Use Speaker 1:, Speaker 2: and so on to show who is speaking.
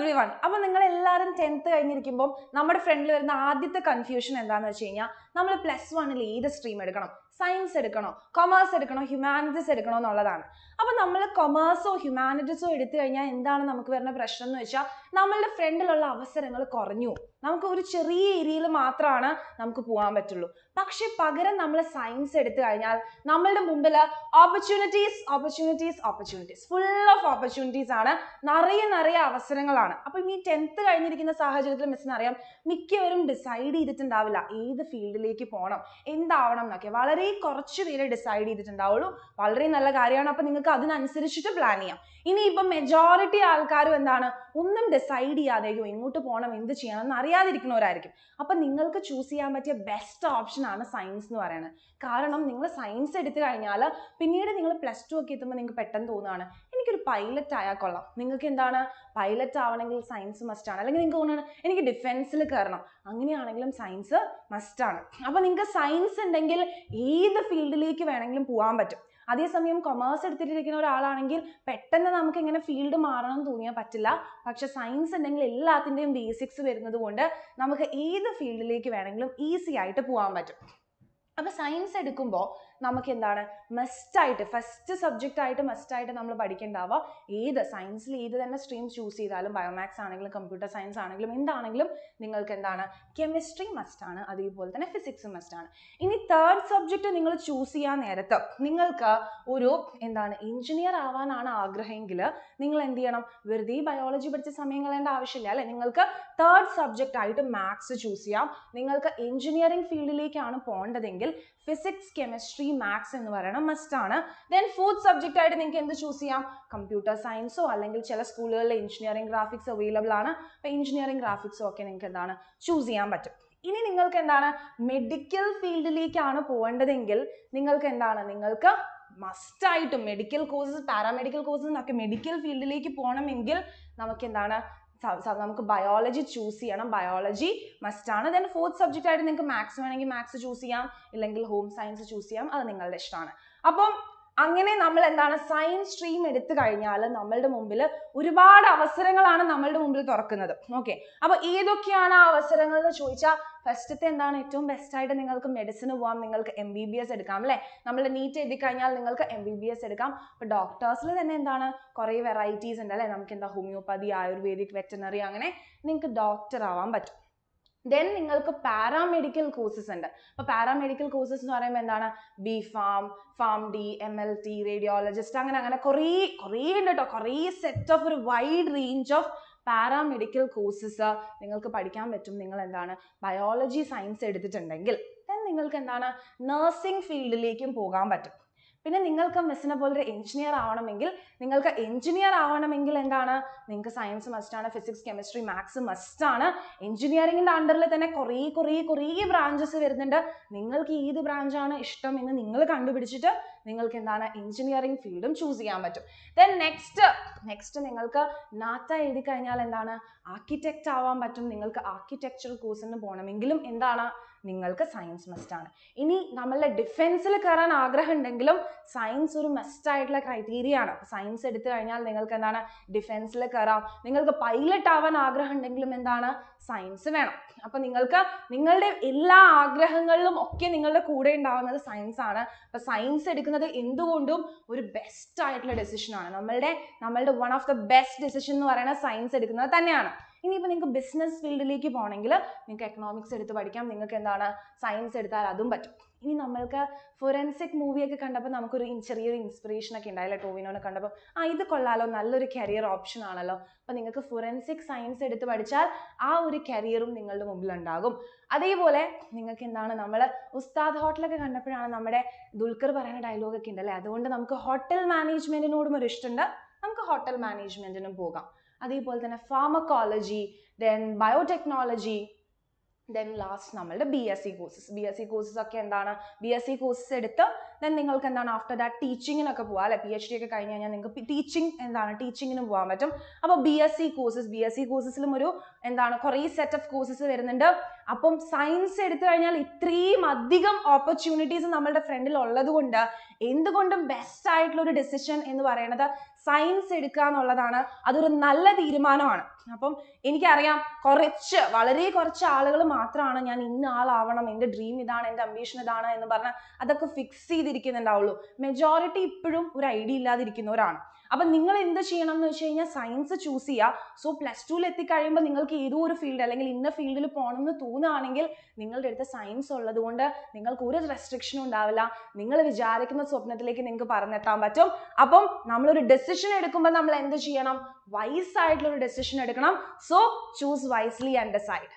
Speaker 1: every one അപ്പൊ നിങ്ങൾ എല്ലാവരും ടെൻത്ത് കഴിഞ്ഞിരിക്കുമ്പോൾ നമ്മുടെ ഫ്രണ്ടിൽ വരുന്ന ആദ്യത്തെ കൺഫ്യൂഷൻ എന്താന്ന് വെച്ച് കഴിഞ്ഞാൽ നമ്മൾ പ്ലസ് വണ്ണിൽ ഏത് സ്ട്രീം എടുക്കണം സയൻസ് എടുക്കണോ കൊമേഴ്സ് എടുക്കണോ ഹ്യൂമാനിറ്റീസ് എടുക്കണോ എന്നുള്ളതാണ് അപ്പൊ നമ്മൾ കൊമേഴ്സോ ഹ്യൂമാനിറ്റീസോ എടുത്തു കഴിഞ്ഞാൽ എന്താണ് നമുക്ക് വരുന്ന പ്രശ്നം എന്ന് വെച്ചാൽ നമ്മളുടെ ഫ്രണ്ടിലുള്ള അവസരങ്ങൾ കുറഞ്ഞു നമുക്ക് ഒരു ചെറിയ ഏരിയയിൽ മാത്രമാണ് നമുക്ക് പോകാൻ പറ്റുള്ളൂ പക്ഷെ പകരം നമ്മൾ സയൻസ് എടുത്തു കഴിഞ്ഞാൽ നമ്മളുടെ മുമ്പിൽ opportunities opportunities opportunities full of opportunities ആണ് നിറയെ നിറയെ അവസരങ്ങളാണ് അപ്പം ഈ ടെൻത്ത് കഴിഞ്ഞിരിക്കുന്ന സാഹചര്യത്തിൽ മിസ്സിന് അറിയാം മിക്കവരും ഡിസൈഡ് ചെയ്തിട്ടുണ്ടാവില്ല ഏത് ഫീൽഡിലേക്ക് പോകണം എന്താവണം എന്നൊക്കെ വളരെ കുറച്ച് പേര് ഡിസൈഡ് ചെയ്തിട്ടുണ്ടാവുള്ളൂ വളരെ നല്ല കാര്യമാണ് അപ്പം നിങ്ങൾക്ക് അതിനനുസരിച്ചിട്ട് പ്ലാൻ ചെയ്യാം ഇനി ഇപ്പം മെജോറിറ്റി ആൾക്കാരും എന്താണ് ഒന്നും ഡിസൈഡ് ചെയ്യാതെയോ എങ്ങോട്ട് പോകണം എന്ത് ചെയ്യണം എന്ന് അറിയാതിരിക്കുന്നവരായിരിക്കും അപ്പം നിങ്ങൾക്ക് ചൂസ് ചെയ്യാൻ പറ്റിയ ബെസ്റ്റ് ഓപ്ഷൻ ആണ് സയൻസ് എന്ന് പറയുന്നത് കാരണം നിങ്ങൾ സയൻസ് എടുത്തു കഴിഞ്ഞാൽ പിന്നീട് നിങ്ങൾ പ്ലസ് ടു ഒക്കെ എത്തുമ്പോൾ നിങ്ങൾക്ക് പെട്ടെന്ന് തോന്നുകയാണ് എനിക്കൊരു പൈലറ്റ് ആയാൽ കൊള്ളാം നിങ്ങൾക്ക് എന്താണ് പൈലറ്റ് ആവണമെങ്കിൽ സയൻസ് മസ്റ്റ് ആണ് അല്ലെങ്കിൽ നിങ്ങൾക്ക് തോന്നുകയാണ് എനിക്ക് ഡിഫൻസിൽ കയറണം അങ്ങനെയാണെങ്കിലും സയൻസ് മസ്റ്റ് ആണ് അപ്പോൾ നിങ്ങൾക്ക് സയൻസ് ഉണ്ടെങ്കിൽ ഏത് ഫീൽഡിലേക്ക് വേണമെങ്കിലും പോകാൻ പറ്റും അതേസമയം കൊമേഴ്സ് എടുത്തിട്ടിരിക്കുന്ന ഒരാളാണെങ്കിൽ പെട്ടെന്ന് നമുക്ക് ഇങ്ങനെ ഫീൽഡ് മാറണം എന്ന് തോന്നിയാൽ പറ്റില്ല പക്ഷെ സയൻസ് ഉണ്ടെങ്കിൽ എല്ലാത്തിൻ്റെയും ബേസിക്സ് വരുന്നത് കൊണ്ട് നമുക്ക് ഏത് ഫീൽഡിലേക്ക് വേണമെങ്കിലും ഈസി ആയിട്ട് പോകാൻ പറ്റും അപ്പോൾ സയൻസ് എടുക്കുമ്പോൾ നമുക്ക് എന്താണ് മസ്റ്റായിട്ട് ഫസ്റ്റ് സബ്ജക്റ്റ് ആയിട്ട് മസ്റ്റായിട്ട് നമ്മൾ പഠിക്കേണ്ടാവുക ഏത് സയൻസിൽ ഏത് തന്നെ സ്ട്രീം ചൂസ് ചെയ്താലും ബയോമാക്സ് ആണെങ്കിലും കമ്പ്യൂട്ടർ സയൻസ് ആണെങ്കിലും എന്താണെങ്കിലും നിങ്ങൾക്ക് എന്താണ് കെമിസ്ട്രി മസ്റ്റ് ആണ് അതേപോലെ തന്നെ ഫിസിക്സ് മസ്റ്റ് ആണ് ഇനി തേർഡ് സബ്ജക്റ്റ് നിങ്ങൾ ചൂസ് ചെയ്യാൻ നേരത്ത് നിങ്ങൾക്ക് ഒരു എന്താണ് എഞ്ചിനീയർ ആവാനാണ് ആഗ്രഹമെങ്കിൽ നിങ്ങൾ എന്ത് ചെയ്യണം വെറുതെ ബയോളജി പഠിച്ച സമയം കളയേണ്ട ആവശ്യമില്ല അല്ലെ നിങ്ങൾക്ക് തേർഡ് സബ്ജക്റ്റ് ആയിട്ട് മാത്സ് ചൂസ് ചെയ്യാം നിങ്ങൾക്ക് എഞ്ചിനീയറിംഗ് ഫീൽഡിലേക്കാണ് പോകേണ്ടതെങ്കിൽ ഫിസിക്സ് കെമിസ്ട്രി മാത്സ് എന്ന് പറയുന്നത് മസ്റ്റ് ആണ് ദെൻ ഫോർത്ത് സബ്ജക്റ്റ് ആയിട്ട് നിങ്ങൾക്ക് എന്ത് ചൂസ് ചെയ്യാം കമ്പ്യൂട്ടർ സയൻസോ അല്ലെങ്കിൽ ചില സ്കൂളുകളിൽ എഞ്ചിനീയറിംഗ് ഗ്രാഫിക്സ് അവൈലബിൾ ആണ് അപ്പോൾ എഞ്ചിനീയറിംഗ് ഗ്രാഫിക്സോ ഒക്കെ നിങ്ങൾക്ക് എന്താണ് ചൂസ് ചെയ്യാൻ പറ്റും ഇനി നിങ്ങൾക്ക് എന്താണ് മെഡിക്കൽ ഫീൽഡിലേക്കാണ് പോകേണ്ടതെങ്കിൽ നിങ്ങൾക്ക് എന്താണ് നിങ്ങൾക്ക് മസ്റ്റായിട്ടും മെഡിക്കൽ കോഴ്സസ് പാരാമെഡിക്കൽ കോഴ്സസ് ഒക്കെ മെഡിക്കൽ ഫീൽഡിലേക്ക് പോകണമെങ്കിൽ നമുക്ക് എന്താണ് സ- സ- നമുക്ക് ബയോളജി ചൂസ് ചെയ്യണം ബയോളജി മസ്റ്റ് ആണ് ദെൻ ഫോർത്ത് സബ്ജക്റ്റ് ആയിട്ട് നിങ്ങൾക്ക് മാത്സ് വേണമെങ്കിൽ മാത്സ് ചൂസ് ചെയ്യാം ഇല്ലെങ്കിൽ ഹോം സയൻസ് ചൂസ് ചെയ്യാം അത് നിങ്ങളുടെ ഇഷ്ടമാണ് അപ്പം അങ്ങനെ നമ്മൾ എന്താണ് സയൻസ് സ്ട്രീം എടുത്തു കഴിഞ്ഞാൽ നമ്മളുടെ മുമ്പിൽ ഒരുപാട് അവസരങ്ങളാണ് നമ്മളുടെ മുമ്പിൽ തുറക്കുന്നത് ഓക്കെ അപ്പൊ ഏതൊക്കെയാണ് ആ അവസരങ്ങൾ എന്ന് ചോദിച്ചാൽ ഫസ്റ്റത്തെ എന്താണ് ഏറ്റവും ബെസ്റ്റ് ആയിട്ട് നിങ്ങൾക്ക് മെഡിസിന് പോകാം നിങ്ങൾക്ക് എം ബി ബി എസ് എടുക്കാം അല്ലേ നമ്മൾ നീറ്റ് എഴുതി കഴിഞ്ഞാൽ നിങ്ങൾക്ക് എം ബി ബി എസ് എടുക്കാം ഇപ്പൊ ഡോക്ടേഴ്സിൽ തന്നെ എന്താണ് കുറേ വെറൈറ്റീസ് ഉണ്ട് അല്ലേ നമുക്ക് എന്താ ഹോമിയോപ്പതി ആയുർവേദിക് വെറ്റനറി അങ്ങനെ നിങ്ങൾക്ക് ഡോക്ടർ ആവാൻ പറ്റും ദെൻ നിങ്ങൾക്ക് പാരാമെഡിക്കൽ കോഴ്സസ് ഉണ്ട് അപ്പോൾ പാരാമെഡിക്കൽ കോഴ്സസ് എന്ന് പറയുമ്പോൾ എന്താണ് B pharm pharm D M L T radiologist അങ്ങനെ അങ്ങനെ കുറേ കുറേ ഉണ്ട് കേട്ടോ കുറേ സെറ്റ് ഓഫ് ഒരു wide range of paramedical courses നിങ്ങൾക്ക് പഠിക്കാൻ പറ്റും നിങ്ങൾ എന്താണ് ബയോളജി സയൻസ് എടുത്തിട്ടുണ്ടെങ്കിൽ ദെൻ നിങ്ങൾക്ക് എന്താണ് നഴ്സിംഗ് ഫീൽഡിലേക്കും പോകാൻ പറ്റും പിന്നെ നിങ്ങൾക്ക് മിസ്സിനെ പോലെ ഒരു എഞ്ചിനീയർ ആവണമെങ്കിൽ നിങ്ങൾക്ക് എഞ്ചിനീയർ ആവണമെങ്കിൽ എന്താണ് നിങ്ങൾക്ക് സയൻസ് മസ്റ്റാണ് ഫിസിക്സ് കെമിസ്ട്രി മാത്സ് മസ്റ്റാണ് എഞ്ചിനീയറിംഗിൻ്റെ അണ്ടറിൽ തന്നെ കുറേ കുറേ കുറേ ബ്രാഞ്ചസ് വരുന്നുണ്ട് നിങ്ങൾക്ക് ഏത് ബ്രാഞ്ചാണ് ഇഷ്ടം എന്ന് നിങ്ങൾ കണ്ടുപിടിച്ചിട്ട് നിങ്ങൾക്ക് എന്താണ് എഞ്ചിനീയറിംഗ് ഫീൽഡും ചൂസ് ചെയ്യാൻ പറ്റും ദെൻ നെക്സ്റ്റ് നെക്സ്റ്റ് നിങ്ങൾക്ക് നാറ്റ എഴുതി കഴിഞ്ഞാൽ എന്താണ് ആർക്കിടെക്റ്റ് ആവാൻ പറ്റും നിങ്ങൾക്ക് ആർക്കിടെക്ചർ കോഴ്സിന് പോകണമെങ്കിലും എന്താണ് നിങ്ങൾക്ക് സയൻസ് മസ്റ്റാണ് ഇനി നമ്മളുടെ ഡിഫൻസിൽ കയറാൻ ആഗ്രഹം ഉണ്ടെങ്കിലും സയൻസ് ഒരു മസ്റ്റ് ആയിട്ടുള്ള ക്രൈറ്റീരിയ ആണ് സയൻസ് എടുത്തു കഴിഞ്ഞാൽ നിങ്ങൾക്ക് എന്താണ് ഡിഫൻസിൽ കയറാം നിങ്ങൾക്ക് പൈലറ്റ് ആവാൻ ആഗ്രഹം ഉണ്ടെങ്കിലും എന്താണ് സയൻസ് വേണം അപ്പൊ നിങ്ങൾക്ക് നിങ്ങളുടെ എല്ലാ ആഗ്രഹങ്ങളിലും ഒക്കെ നിങ്ങളുടെ കൂടെ ഉണ്ടാവുന്നത് സയൻസ് ആണ് അപ്പൊ സയൻസ് എടുക്കുന്നത് എന്തുകൊണ്ടും ഒരു ബെസ്റ്റ് ആയിട്ടുള്ള ഡെസിഷൻ ആണ് നമ്മളുടെ നമ്മളുടെ one of the best decision എന്ന് പറയുന്നത് സയൻസ് എടുക്കുന്നത് തന്നെയാണ് ഇനിയിപ്പോൾ നിങ്ങൾക്ക് ബിസിനസ് ഫീൽഡിലേക്ക് പോകണമെങ്കിൽ നിങ്ങൾക്ക് എക്കണോമിക്സ് എടുത്ത് പഠിക്കാം നിങ്ങൾക്ക് എന്താണ് സയൻസ് എടുത്താൽ അതും പറ്റും ഇനി നമ്മൾക്ക് ഫൊറൻസിക് മൂവിയൊക്കെ കണ്ടപ്പോൾ നമുക്കൊരു ഇൻ- ചെറിയൊരു ഇൻസ്പിറേഷൻ ഒക്കെ ഉണ്ടായില്ലേ ടോവിനോനെ കണ്ടപ്പോൾ ആ ഇത് കൊള്ളാലോ നല്ലൊരു കരിയർ ഓപ്ഷൻ ആണല്ലോ അപ്പോൾ നിങ്ങൾക്ക് ഫൊറൻസിക് സയൻസ് എടുത്ത് പഠിച്ചാൽ ആ ഒരു കരിയറും നിങ്ങളുടെ മുമ്പിൽ ഉണ്ടാകും അതേപോലെ നിങ്ങൾക്ക് എന്താണ് നമ്മൾ ഉസ്താദ് ഹോട്ടലൊക്കെ കണ്ടപ്പോഴാണ് നമ്മുടെ ദുൽഖർ പറയുന്ന ഡയലോഗ് ഒക്കെ ഉണ്ടല്ലേ അതുകൊണ്ട് നമുക്ക് ഹോട്ടൽ മാനേജ്മെന്റിനോടും ഒരു ഇഷ്ടമുണ്ട് നമുക്ക് ഹോട്ടൽ മാനേജ്മെന്റിനും പോകാം അതേപോലെ തന്നെ pharmacology then biotechnology then last നമ്മളുടെ B S C courses B S C courses ഒക്കെ എന്താണ് ബി എസ് സി കോഴ്സസ് എടുത്ത് ദെൻ നിങ്ങൾക്ക് എന്താണ് ആഫ്റ്റർ ദാറ്റ് ടീച്ചിങ്ങിനൊക്കെ പോകാം അല്ലെ പി എച്ച് ഡി ഒക്കെ കഴിഞ്ഞ് കഴിഞ്ഞാൽ നിങ്ങൾക്ക് ടീച്ചിങ് എന്താണ് ടീച്ചിങ്ങിനും പോകാൻ പറ്റും അപ്പോൾ B S C courses B S C കോഴ്സസിലും ഒരു എന്താണ് കുറേ സെറ്റ് ഓഫ് കോഴ്സസ് വരുന്നുണ്ട് അപ്പം സയൻസ് എടുത്തു കഴിഞ്ഞാൽ ഇത്രയും അധികം ഓപ്പർച്യൂണിറ്റീസ് നമ്മളുടെ ഫ്രണ്ടിൽ ഉള്ളത് കൊണ്ട് എന്തുകൊണ്ടും ബെസ്റ്റ് ആയിട്ടുള്ള ഒരു ഡെസിഷൻ എന്ന് പറയുന്നത് സയൻസ് എടുക്കുക എന്നുള്ളതാണ് അതൊരു നല്ല തീരുമാനമാണ് അപ്പം എനിക്കറിയാം കുറച്ച് വളരെ കുറച്ച് ആളുകൾ മാത്രമാണ് ഞാൻ ഇന്ന ആളാവണം എൻ്റെ ഡ്രീം ഇതാണ് എൻ്റെ അംബീഷൻ ഇതാണ് എന്ന് പറഞ്ഞ് അതൊക്കെ ഫിക്സ് ചെയ്തിരിക്കുന്നുണ്ടാവുള്ളൂ മെജോറിറ്റി ഇപ്പോഴും ഒരു ഐഡിയ ഇല്ലാതിരിക്കുന്നവരാണ് അപ്പം നിങ്ങൾ എന്ത് ചെയ്യണം എന്ന് വെച്ച് കഴിഞ്ഞാൽ സയൻസ് ചൂസ് ചെയ്യുക സോ പ്ലസ് ടുവിൽ എത്തിക്കഴിയുമ്പോൾ നിങ്ങൾക്ക് ഏതോ ഒരു ഫീൽഡ് അല്ലെങ്കിൽ ഇന്ന ഫീൽഡിൽ പോകണം എന്ന് തോന്നുകയാണെങ്കിൽ നിങ്ങളുടെ അടുത്ത് സയൻസ് ഉള്ളത് കൊണ്ട് നിങ്ങൾക്ക് ഒരു റെസ്ട്രിക്ഷനും ഉണ്ടാവില്ല നിങ്ങൾ വിചാരിക്കുന്ന സ്വപ്നത്തിലേക്ക് നിങ്ങൾക്ക് പറഞ്ഞെത്താൻ പറ്റും അപ്പം നമ്മളൊരു ഡെസിഷൻ എടുക്കുമ്പോൾ നമ്മൾ എന്ത് ചെയ്യണം വൈസ് ആയിട്ടുള്ള ഒരു ഡെസിഷൻ എടുക്കണം so choose wisely and decide